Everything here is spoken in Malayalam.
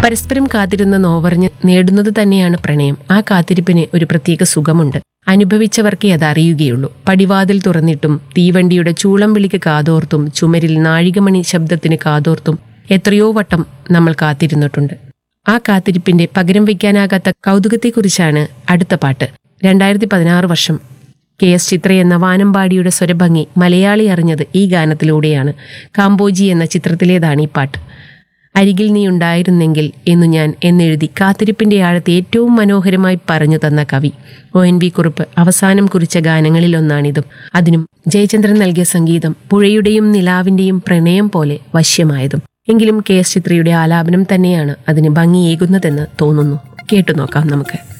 പരസ്പരം കാത്തിരുന്ന നോവറിഞ്ഞ് നേടുന്നത് തന്നെയാണ് പ്രണയം ആ കാത്തിരിപ്പിന് ഒരു പ്രത്യേക സുഖമുണ്ട് അനുഭവിച്ചവർക്കേ അത് അറിയുകയുള്ളൂ പടിവാതിൽ തുറന്നിട്ടും തീവണ്ടിയുടെ ചൂളം വിളിക്ക് കാതോർത്തും ചുമരിൽ നാഴികമണി ശബ്ദത്തിന് കാതോർത്തും എത്രയോ വട്ടം നമ്മൾ കാത്തിരുന്നിട്ടുണ്ട് ആ കാത്തിരിപ്പിന്റെ പകരം വയ്ക്കാനാകാത്ത കൗതുകത്തെക്കുറിച്ചാണ് അടുത്ത പാട്ട് രണ്ടായിരത്തി പതിനാറ് വർഷം കെ എസ് ചിത്ര എന്ന വാനമ്പാടിയുടെ സ്വരഭംഗി മലയാളി അറിഞ്ഞത് ഈ ഗാനത്തിലൂടെയാണ് കാമ്പോജി എന്ന ചിത്രത്തിലേതാണ് ഈ പാട്ട് അരികിൽ നീ ഉണ്ടായിരുന്നെങ്കിൽ എന്നു ഞാൻ എന്നെഴുതി കാത്തിരിപ്പിന്റെ ആഴത്തെ ഏറ്റവും മനോഹരമായി പറഞ്ഞു തന്ന കവി ഒ എൻ വി കുറിപ്പ് അവസാനം കുറിച്ച ഗാനങ്ങളിലൊന്നാണിതും അതിനും ജയചന്ദ്രൻ നൽകിയ സംഗീതം പുഴയുടെയും നിലാവിന്റെയും പ്രണയം പോലെ വശ്യമായതും എങ്കിലും കെ എസ് ചിത്രയുടെ ആലാപനം തന്നെയാണ് അതിന് ഭംഗിയേകുന്നതെന്ന് തോന്നുന്നു കേട്ടു നോക്കാം നമുക്ക്